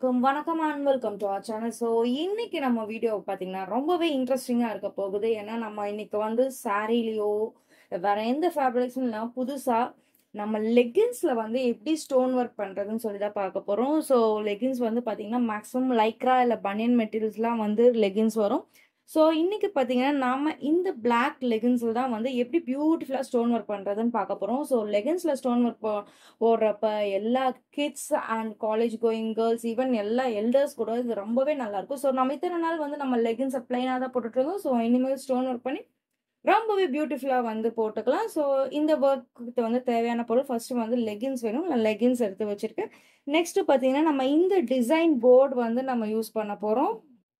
எல்லாருக்கும் வணக்கம் and welcome to our channel so இன்னைக்கு நம்ம வீடியோ பார்த்தீங்கன்னா ரொம்பவே இன்ட்ரெஸ்டிங்காக இருக்க போகுது ஏன்னா நம்ம இன்னைக்கு வந்து சாரீலையோ வேற எந்த ஃபேப்ரிக்ஸும் இல்லாமல் புதுசாக நம்ம லெகின்ஸில் வந்து எப்படி ஸ்டோன் ஒர்க் பண்ணுறதுன்னு சொல்லி தான் பார்க்க போகிறோம் ஸோ லெகின்ஸ் வந்து பார்த்தீங்கன்னா மேக்ஸிமம் லைக்ரா இல்லை பனியன் மெட்டீரியல்ஸ்லாம் வந்து லெகின்ஸ் வரும் ஸோ இன்னைக்கு பார்த்தீங்கன்னா நாம இந்த பிளாக் லெகின்ஸில் தான் வந்து எப்படி பியூட்டிஃபுல்லாக ஸ்டோன் ஒர்க் பண்ணுறதுன்னு பார்க்க போகிறோம் ஸோ லெகின்ஸில் ஸ்டோன் ஒர்க் போடுறப்ப எல்லா kids and college going girls even எல்லா எல்டர்ஸ் கூட இது ரொம்பவே நல்லா இருக்கும் ஸோ நம்ம இத்தனை நாள் வந்து நம்ம லெகின்ஸை பிளைனாக தான் போட்டுட்ருக்கோம் ஸோ இனிமேல் ஸ்டோன் ஒர்க் பண்ணி ரொம்பவே பியூட்டிஃபுல்லாக வந்து போட்டுக்கலாம் ஸோ இந்த ஒர்க்கு வந்து தேவையான பொருள் ஃபர்ஸ்ட் வந்து லெகின்ஸ் வேணும் நான் லெகின்ஸ் எடுத்து வச்சிருக்கேன் நெக்ஸ்ட் பார்த்தீங்கன்னா நம்ம இந்த டிசைன் போர்டு வந்து நம்ம யூஸ் பண்ண போகிறோம்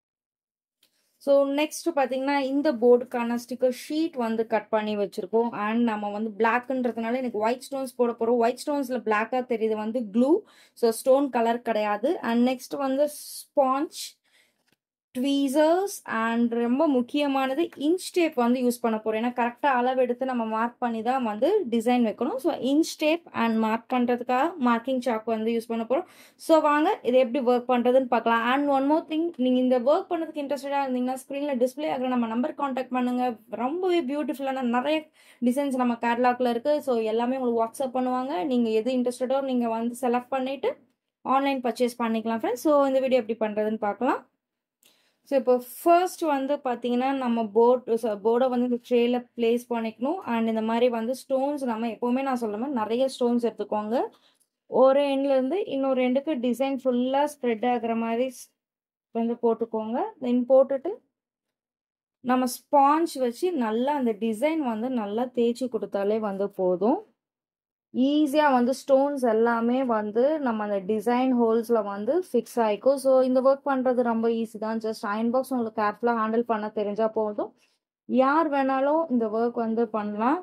ஸோ நெக்ஸ்ட் பார்த்தீங்கன்னா இந்த போர்டுக்கான ஸ்டிக்கர் ஷீட் வந்து கட் பண்ணி வச்சுருக்கோம் அண்ட் நம்ம வந்து பிளாக்ன்றதுனால எனக்கு ஒயிட் ஸ்டோன்ஸ் போட போகிறோம் ஒயிட் ஸ்டோன்ஸில் பிளாக்காக தெரியுது வந்து க்ளூ ஸோ ஸ்டோன் கலர் கிடையாது அண்ட் நெக்ஸ்ட் வந்து ஸ்பாஞ்ச் ட்வீசர்ஸ் அண்ட் ரொம்ப முக்கியமானது இன்ச் டேப் வந்து யூஸ் பண்ண போகிறோம் ஏன்னா கரெக்டாக அளவு எடுத்து நம்ம மார்க் பண்ணி தான் வந்து டிசைன் வைக்கணும் so inch tape and mark பண்ணுறதுக்காக மார்க்கிங் சாக் வந்து யூஸ் பண்ண போகிறோம் ஸோ வாங்க இது எப்படி ஒர்க் பண்ணுறதுன்னு பார்க்கலாம் அண்ட் ஒன் மோர் திங் நீங்கள் இந்த ஒர்க் பண்ணதுக்கு இன்ட்ரெஸ்டடாக இருந்தீங்கன்னா ஸ்க்ரீனில் டிஸ்பிளே ஆகிற நம்ம நம்பர் காண்டாக்ட் பண்ணுங்கள் ரொம்பவே பியூட்டிஃபுல்லான நிறைய டிசைன்ஸ் நம்ம கேட்லாக்ல இருக்குது ஸோ எல்லாமே உங்களுக்கு வாட்ஸ்அப் பண்ணுவாங்க நீங்கள் எது இன்ட்ரெஸ்டடோ நீங்கள் வந்து செலக்ட் பண்ணிவிட்டு ஆன்லைன் பர்ச்சேஸ் பண்ணிக்கலாம் ஃப்ரெண்ட்ஸ் ஸோ இந்த வீடியோ எப்படி பண்ணுறதுன்னு பார்க்கலாம் ஸோ இப்போ ஃபர்ஸ்ட் வந்து பார்த்தீங்கன்னா நம்ம போர்ட் போர்டை வந்து இந்த ட்ரேல பிளேஸ் பண்ணிக்கணும் அண்ட் இந்த மாதிரி வந்து ஸ்டோன்ஸ் நம்ம எப்போவுமே நான் சொல்ல மாதிரி நிறைய ஸ்டோன்ஸ் எடுத்துக்கோங்க ஒரு எண்ட்லேருந்து இன்னொரு எண்டுக்கு டிசைன் ஃபுல்லாக ஸ்ப்ரெட் ஆகுற மாதிரி வந்து போட்டுக்கோங்க தென் போட்டுட்டு நம்ம ஸ்பாஞ்ச் வச்சு நல்லா அந்த டிசைன் வந்து நல்லா தேய்ச்சி கொடுத்தாலே வந்து போதும் ஈஸியாக வந்து ஸ்டோன்ஸ் எல்லாமே வந்து நம்ம அந்த டிசைன் ஹோல்ஸில் வந்து ஃபிக்ஸ் ஆகிக்கும் ஸோ இந்த ஒர்க் பண்ணுறது ரொம்ப ஈஸி தான் ஜஸ்ட் அயன் பாக்ஸ் உங்களுக்கு கேர்ஃபுல்லாக ஹேண்டில் பண்ண தெரிஞ்சால் போதும் யார் வேணாலும் இந்த ஒர்க் வந்து பண்ணலாம்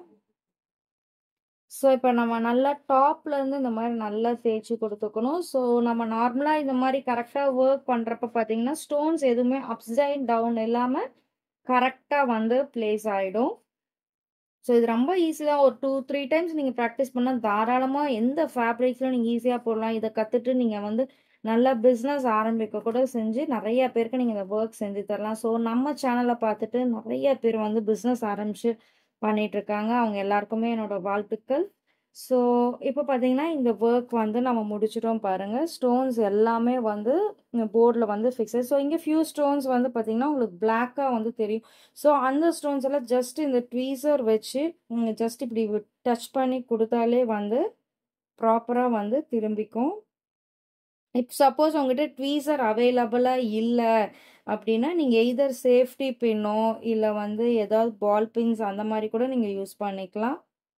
ஸோ இப்போ நம்ம நல்லா டாப்லேருந்து இந்த மாதிரி நல்லா தேய்ச்சி கொடுத்துக்கணும் ஸோ நம்ம நார்மலாக இந்த மாதிரி கரெக்டாக ஒர்க் பண்ணுறப்ப பார்த்தீங்கன்னா ஸ்டோன்ஸ் எதுவுமே அப்சைட் டவுன் இல்லாமல் கரெக்டாக வந்து பிளேஸ் ஆகிடும் ஸோ இது ரொம்ப ஈஸியாக ஒரு டூ த்ரீ டைம்ஸ் நீங்கள் ப்ராக்டிஸ் பண்ணால் தாராளமாக எந்த ஃபேப்ரிக்ஸில் நீங்கள் ஈஸியாக போடலாம் இதை கற்றுட்டு நீங்கள் வந்து நல்லா பிஸ்னஸ் ஆரம்பிக்க கூட செஞ்சு நிறைய பேருக்கு நீங்கள் இந்த ஒர்க் செஞ்சு தரலாம் ஸோ நம்ம சேனலை பார்த்துட்டு நிறைய பேர் வந்து பிஸ்னஸ் ஆரம்பித்து பண்ணிகிட்ருக்காங்க அவங்க எல்லாருக்குமே என்னோடய வாழ்த்துக்கள் ஸோ இப்போ பார்த்தீங்கன்னா இந்த ஒர்க் வந்து நம்ம முடிச்சிட்டோம் பாருங்கள் ஸ்டோன்ஸ் எல்லாமே வந்து போர்டில் வந்து ஃபிக்ஸட் ஸோ இங்கே ஃபியூ ஸ்டோன்ஸ் வந்து பார்த்தீங்கன்னா உங்களுக்கு பிளாக்காக வந்து தெரியும் ஸோ அந்த ஸ்டோன்ஸ் எல்லாம் ஜஸ்ட் இந்த ட்வீசர் வச்சு ஜஸ்ட் இப்படி டச் பண்ணி கொடுத்தாலே வந்து ப்ராப்பராக வந்து திரும்பிக்கும் இப்போ சப்போஸ் உங்ககிட்ட ட்வீசர் அவைலபிளாக இல்லை அப்படின்னா நீங்கள் எய்தர் சேஃப்டி பின்னோ இல்லை வந்து ஏதாவது பால் பின்ஸ் அந்த மாதிரி கூட நீங்கள் யூஸ் பண்ணிக்கலாம்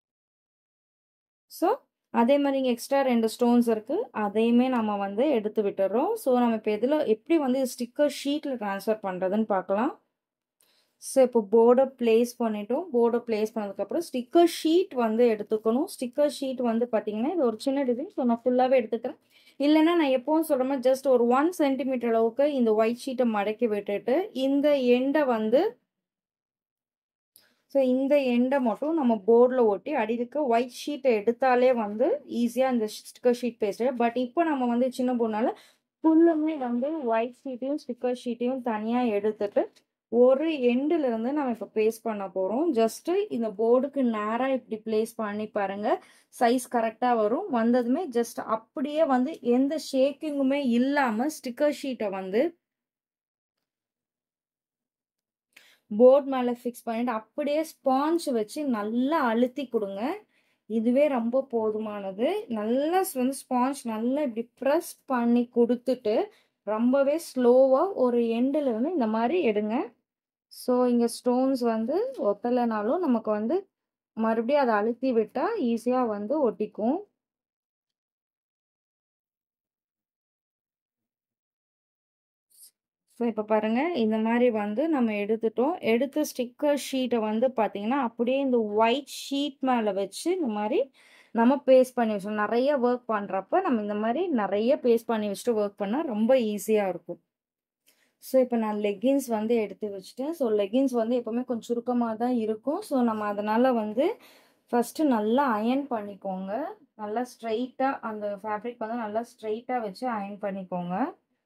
ஸோ அதே மாதிரி இங்கே எக்ஸ்ட்ரா ரெண்டு ஸ்டோன்ஸ் இருக்குது அதையுமே நம்ம வந்து எடுத்து விட்டுறோம் ஸோ நம்ம இப்போ இதில் எப்படி வந்து ஸ்டிக்கர் ஷீட்டில் ட்ரான்ஸ்ஃபர் பண்ணுறதுன்னு பார்க்கலாம் ஸோ இப்போ போர்டை ப்ளேஸ் பண்ணிட்டோம் போர்டை ப்ளேஸ் பண்ணதுக்கப்புறம் ஸ்டிக்கர் ஷீட் வந்து எடுத்துக்கணும் ஸ்டிக்கர் ஷீட் வந்து பார்த்தீங்கன்னா இது ஒரு சின்ன டிசைன் ஸோ நான் ஃபுல்லாகவே எடுத்துக்கிறேன் இல்லைன்னா நான் எப்பவும் சொல்கிற மாதிரி ஜஸ்ட் ஒரு ஒன் சென்டிமீட்டர் அளவுக்கு இந்த ஒயிட் ஷீட்டை மடக்கி விட்டுட்டு இந்த எண்டை வந்து ஸோ இந்த எண்டை மட்டும் நம்ம போர்டில் ஒட்டி அடியிலுக்கு ஒயிட் ஷீட்டை எடுத்தாலே வந்து ஈஸியாக இந்த ஸ்டிக்கர் ஷீட் பேஸ்ட் பட் இப்போ நம்ம வந்து சின்ன பொண்ணால் ஃபுல்லுமே வந்து ஒயிட் ஷீட்டையும் ஸ்டிக்கர் ஷீட்டையும் தனியாக எடுத்துட்டு ஒரு எண்டுலேருந்து நம்ம இப்போ ப்ளேஸ் பண்ண போகிறோம் ஜஸ்ட்டு இந்த போர்டுக்கு நேராக இப்படி ப்ளேஸ் பண்ணி பாருங்கள் சைஸ் கரெக்டாக வரும் வந்ததுமே ஜஸ்ட் அப்படியே வந்து எந்த ஷேக்கிங்குமே இல்லாமல் ஸ்டிக்கர் ஷீட்டை வந்து போர்ட் மேலே ஃபிக்ஸ் பண்ணிட்டு அப்படியே ஸ்பாஞ்ச் வச்சு நல்லா அழுத்தி கொடுங்க இதுவே ரொம்ப போதுமானது நல்லா வந்து ஸ்பாஞ்ச் நல்லா இப்படி ப்ரெஸ் பண்ணி கொடுத்துட்டு ரொம்பவே ஸ்லோவாக ஒரு எண்டில் இருந்து இந்த மாதிரி எடுங்க ஸோ இங்கே ஸ்டோன்ஸ் வந்து ஒத்தலைனாலும் நமக்கு வந்து மறுபடியும் அதை அழுத்தி விட்டால் ஈஸியாக வந்து ஒட்டிக்கும் ஸோ இப்போ பாருங்கள் இந்த மாதிரி வந்து நம்ம எடுத்துட்டோம் எடுத்த ஸ்டிக்கர் ஷீட்டை வந்து பார்த்திங்கன்னா அப்படியே இந்த ஒயிட் ஷீட் மேலே வச்சு இந்த மாதிரி நம்ம பேஸ்ட் பண்ணி வச்சோம் நிறைய ஒர்க் பண்ணுறப்ப நம்ம இந்த மாதிரி நிறைய பேஸ்ட் பண்ணி வச்சுட்டு ஒர்க் பண்ணால் ரொம்ப ஈஸியாக இருக்கும் ஸோ இப்போ நான் லெகின்ஸ் வந்து எடுத்து வச்சுட்டேன் ஸோ லெகின்ஸ் வந்து எப்போவுமே கொஞ்சம் சுருக்கமாக தான் இருக்கும் ஸோ நம்ம அதனால் வந்து ஃபஸ்ட்டு நல்லா அயன் பண்ணிக்கோங்க நல்லா ஸ்ட்ரைட்டாக அந்த ஃபேப்ரிக் வந்து நல்லா ஸ்ட்ரைட்டாக வச்சு அயன் பண்ணிக்கோங்க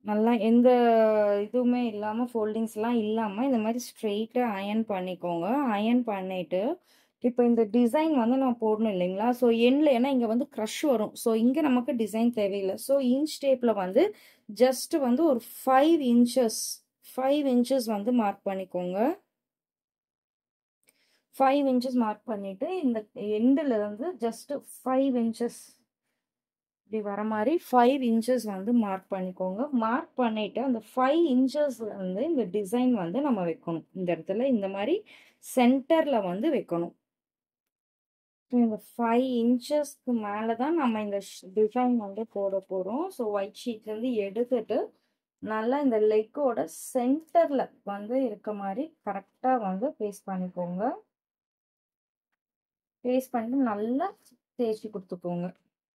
நல்லா எந்த இதுவுமே இல்லாம ஃபோல்டிங்ஸ்லாம் இல்லாம இந்த மாரி ஸ்ட்ரெயிட்டா அயர்ன் பண்ணிக்கோங்க. அயர்ன் பண்ணிட்டு, இப்ப இந்த டிசைன் வந்து நம்ம போடணும் இல்லைங்களா? ஸோ எண்ட்ல ஏன்னா இங்க வந்து க்ரஷ் வரும். ஸோ இங்க நமக்கு டிசைன் தேவையில்ல. ஸோ இன்ச் டேப்ல வந்து ஜஸ்ட் வந்து ஒரு 5 இன்ச்சஸ் 5 இன்ச்சஸ் வந்து மார்க் பண்ணிக்கோங்க. 5 இன்ச்சஸ் மார்க் பண்ணிட்டு, இந்த எண்டுல இருந்து ஜஸ்ட் 5 இன்ச்சஸ் இப்படி வர மாரி 5 இன்ச்சஸ் வந்து மார்க் பண்ணிக்கோங்க. மார்க் பண்ணிட்டு, அந்த 5 இன்ச்சஸ்ல இருந்து இந்த டிசைன் வந்து நம்ம வைக்கணும். இந்த இடத்துல இந்த மாரி சென்டர்ல வந்து வைக்கணும். இந்த 5 இன்ச்சஸ்க்கு மேல தான் நம்ம இந்த ஷ் டிசைன் வந்து போட போறோம். ஸோ ஒயிட் ஷீட்லேருந்து எடுத்துட்டு, நல்லா இந்த லெக்கோட சென்டர்ல வந்து இருக்க மாரி கரெக்ட்டா வந்து பேஸ்ட் பண்ணிக்கோங்க. பேஸ்ட் பண்ணிட்டு நல்லா தேய்ச்சு குடுத்துக்கோங்க.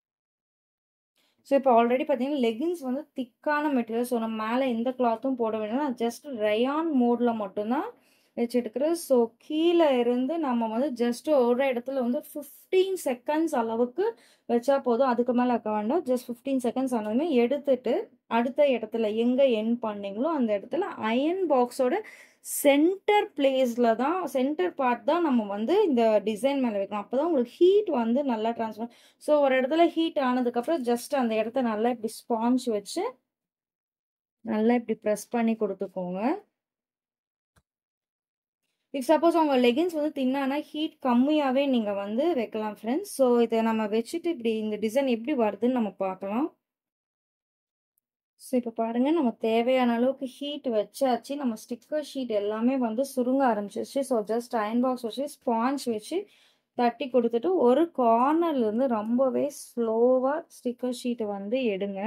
ஸோ இப்போ ஆல்ரெடி பார்த்தீங்கன்னா, லெகின்ஸ் வந்து திக்கான மெட்டீரியல். ஸோ நம்ம மேல எந்த கிளாத்தும் போட வேண்டாம். ஜஸ்ட் ரயான் மோட்ல மட்டும் தான் வச்சுட்டுருக்கிறேன். ஸோ கீழ இருந்து நம்ம வந்து ஜஸ்ட் ஒரு இடத்துல வந்து 15 செகண்ட்ஸ் அளவுக்கு வச்சா போதும். அதுக்கு மேல வைக்க வேண்டாம். ஜஸ்ட் 15 செகண்ட்ஸ் ஆனதுமே எடுத்துட்டு, அடுத்த இடத்துல எங்க எண்ட் பண்ணீங்களோ அந்த இடத்துல அயர்ன் பாக்ஸோட சென்டர் பிளேஸ்ல தான் சென்டர் பார்ட் தான் நம்ம வந்து இந்த டிசைன் மேல வைக்கணும். அப்பதான் உங்களுக்கு ஹீட் வந்து நல்லா ட்ரான்ஸ்ஃபர் ஸோ ஒரு இடத்துல ஹீட் ஆனதுக்கப்புறம் ஜஸ்ட் அந்த இடத்த நல்லா இப்படி ஸ்பாஞ்ச் வச்சு நல்லா இப்படி பிரஸ் பண்ணி குடுத்துக்கோங்க. இஃப் சப்போஸ் உங்க லெகின்ஸ் வந்து தின்னானா ஹீட் கம்மியாவே நீங்க வந்து வைக்கலாம் ஃப்ரெண்ட்ஸ். ஸோ இத நம்ம வச்சுட்டு இப்படி இந்த டிசைன் எப்படி வருதுன்னு நம்ம பார்க்கலாம். ஸோ இப்ப பாருங்க நம்ம தேவையான அளவுக்கு ஹீட் வச்சாச்சு. நம்ம ஸ்டிக்கர் ஷீட் எல்லாமே வந்து சுருங்க ஆரம்பிச்சிருச்சு. ஸோ ஜஸ்ட் அயர்ன் பாக்ஸ் வச்சு ஸ்பாஞ்ச் வச்சு தட்டி குடுத்துட்டு, ஒரு கார்னர்ல இருந்து ரொம்பவே ஸ்லோவா ஸ்டிக்கர் ஷீட்ட வந்து எடுங்க.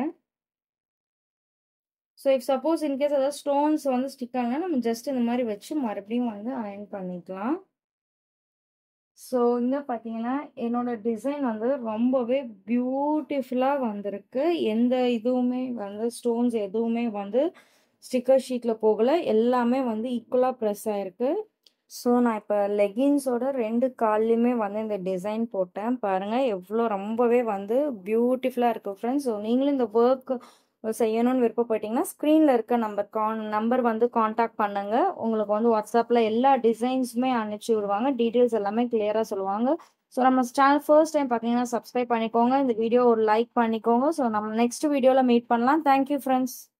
ஸோ இஃப் சப்போஸ் இன்கேஸ் ஏதாவது ஸ்டோன்ஸ் வந்து ஸ்டிக் ஆனா நம்ம ஜஸ்ட் இந்த மாரி வச்சு மறுபடியும் வந்து அயர்ன் பண்ணிக்கலாம். ஸோ இங்க பார்த்தீங்கன்னா, என்னோட டிசைன் வந்து ரொம்பவே பியூட்டிஃபுல்லா வந்திருக்கு. எந்த இதுவுமே வந்து ஸ்டோன்ஸ் எதுவுமே வந்து ஸ்டிக்கர் ஷீட்ல போகல. எல்லாமே வந்து ஈக்குவலா பிரஸ் ஆயிருக்கு. ஸோ நான் இப்ப லெகின்ஸோட 2 கால்லயுமே வந்து இந்த டிசைன் போட்டேன். பாருங்க எவ்ளோ ரொம்பவே வந்து பியூட்டிஃபுல்லா இருக்கு ஃப்ரெண்ட்ஸ். ஸோ நீங்களும் இந்த வொர்க் செய்யணும்னு விருப்பப்பட்டீங்கன்னா, ஸ்க்ரீன்ல இருக்க நம்பர் கான் நம்பர் வந்து கான்டாக்ட் பண்ணுங்க. உங்களுக்கு வந்து WhatsAppல எல்லா டிசைன்ஸுமே அனுப்பிச்சு விடுவாங்க. டீட்டெயில்ஸ் எல்லாமே கிளியரா சொல்லுவாங்க. ஸோ நம்ம சேனல் ஃபர்ஸ்ட் டைம் பார்த்தீங்கன்னா, சப்ஸ்கிரைப் பண்ணிக்கோங்க. இந்த வீடியோ ஒரு லைக் பண்ணிக்கோங்க. ஸோ நம்ம நெக்ஸ்ட் வீடியோல மீட் பண்ணலாம். Thank you friends.